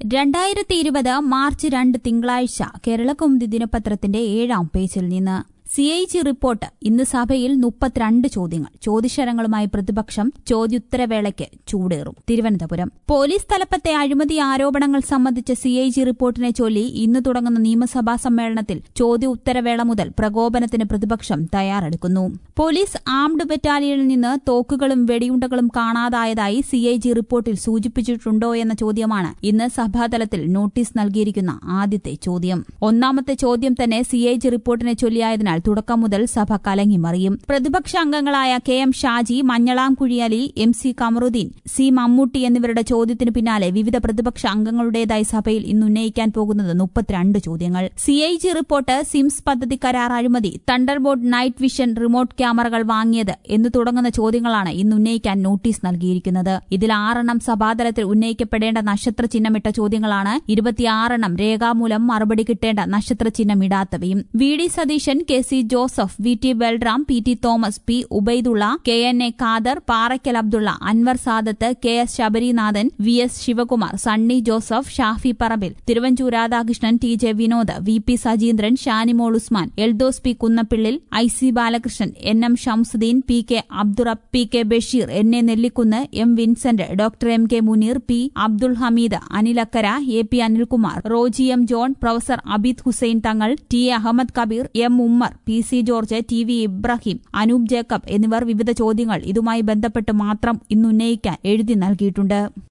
രണ്ടായിരത്തി ഇരുപത് മാർച്ച് രണ്ട് തിങ്കളാഴ്ച കേരളകൗമുദി ദിനപത്രത്തിന്റെ ഏഴാം പേജിൽ നിന്ന് സി ഐ ജി റിപ്പോർട്ട് ഇന്ന് സഭയിൽ മുപ്പത്തിരണ്ട് ചോദ്യങ്ങൾ ചോദ്യശരങ്ങളുമായി പ്രതിപക്ഷം ചോദ്യോത്തരവേളയ്ക്ക് ചൂടേറും തിരുവനന്തപുരം പോലീസ് തലപ്പത്തെ അഴിമതി ആരോപണങ്ങൾ സംബന്ധിച്ച സി ഐ ജി റിപ്പോർട്ടിനെ ചൊല്ലി ഇന്ന് തുടങ്ങുന്ന നിയമസഭാ സമ്മേളനത്തിൽ ചോദ്യോത്തരവേള മുതൽ പ്രകോപനത്തിന് പ്രതിപക്ഷം തയ്യാറെടുക്കുന്നു പോലീസ് ആംഡ് ബറ്റാലിയനിൽ നിന്ന് തോക്കുകളും വെടിയുണ്ടകളും കാണാതായതായി സി ഐ ജി റിപ്പോർട്ടിൽ സൂചിപ്പിച്ചിട്ടുണ്ടോ എന്ന ചോദ്യമാണ് ഇന്ന് സഭാതലത്തിൽ നോട്ടീസ് നൽകിയിരിക്കുന്ന ആദ്യത്തെ ചോദ്യം ഒന്നാമത്തെ ചോദ്യം തന്നെ സി ഐ ജി റിപ്പോർട്ടിനെ ചൊല്ലിയായതിനാൽ തുടക്കം മുതൽ സഭ കലങ്ങിമറിയും പ്രതിപക്ഷ അംഗങ്ങളായ K M Shaji Manjalamkuzhi Ali M C Kamaruddin C Mammootty എന്നിവരുടെ ചോദ്യത്തിന് പിന്നാലെ വിവിധ പ്രതിപക്ഷ അംഗങ്ങളുടേതായി സഭയിൽ ഇന്ന് ഉന്നയിക്കാൻ പോകുന്നത് മുപ്പത്തിരണ്ട് ചോദ്യങ്ങൾ സി ഐ ജി റിപ്പോർട്ട് സിംസ് പദ്ധതി കരാർ അഴിമതി തണ്ടർബോർഡ് നൈറ്റ് വിഷൻ റിമോട്ട് ക്യാമറകൾ വാങ്ങിയത് എന്ന് തുടങ്ങുന്ന ചോദ്യങ്ങളാണ് ഇന്ന് ഉന്നയിക്കാൻ നോട്ടീസ് നൽകിയിരിക്കുന്നത് ഇതിൽ ആറെണ്ണം സഭാതലത്തിൽ ഉന്നയിക്കപ്പെടേണ്ട നക്ഷത്ര ചിഹ്നമിട്ട ചോദ്യങ്ങളാണ് ഇരുപത്തിയാറെണ്ണം രേഖാമൂലം മറുപടി കിട്ടേണ്ട നക്ഷത്ര ചിഹ്നമിടാത്തവയും V D Satheesan K C Joseph V T Balram P T Thomas P Ubaidulla K N A Khader Parakkal Abdulla Anwar Sadath K S Sabarinathan V S Sivakumar Sunny Joseph Shafi Parambil Thiruvanchoor Radhakrishnan T J Vinod V P Sajeendran Shanimol Usman Eldose P Kunnappillil I C Balakrishnan N M Shamsuddin P K അബ്ദുറ P K Basheer N A Nellikkunnu M Vincent doctor M K Muneer P Abdul Hameed Anilakkara A P Anilkumar Roji M John professor Abid Hussain Thangal T A Ahammed Kabeer M Ummer P C George T V Ibrahim Anoop Jacob എന്നിവർ വിവിധ ചോദ്യങ്ങൾ ഇതുമായി ബന്ധപ്പെട്ട് മാത്രം ഇന്നുന്നയിക്കാൻ എഴുതി നൽകിയിട്ടുണ്ട്